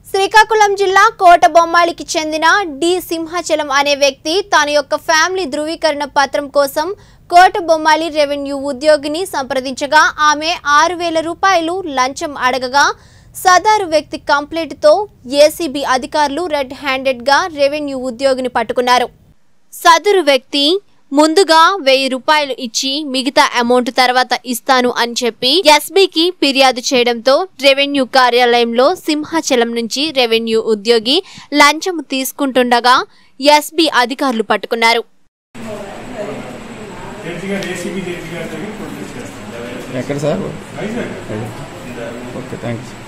శ్రీకాకుళం జిల్లా కోటబొమ్మాళికి చెందిన డి సింహాచలం అనే వ్యక్తి తన యొక్క ఫ్యామిలీ ధృవీకరణ పత్రం కోసం కోటబొమ్మాళి రెవెన్యూ ఉద్యోగిని సంప్రదించగా ఆమె ఆరు వేల రూపాయలు లంచం అడగగా సదరు వ్యక్తి కంప్లైంట్తో ఏసీబీ అధికారులు రెడ్ హ్యాండెడ్గా రెవెన్యూ ఉద్యోగిని పట్టుకున్నారు సదరు వ్యక్తి ముందుగా వెయ్యి రూపాయలు ఇచ్చి మిగతా అమౌంట్ తర్వాత ఇస్తాను అని చెప్పి ఎస్బీకి ఫిర్యాదు చేయడంతో రెవెన్యూ కార్యాలయంలో సింహాచలం నుంచి రెవెన్యూ ఉద్యోగి లంచం తీసుకుంటుండగా ఎస్బీ అధికారులు పట్టుకున్నారు జడ్జి గారు ఏసీబీ జడ్జి గారి దగ్గర ప్రొడ్యూస్ చేస్తాం ఎక్కడ సార్ వైజాగ్ ఓకే థ్యాంక్స్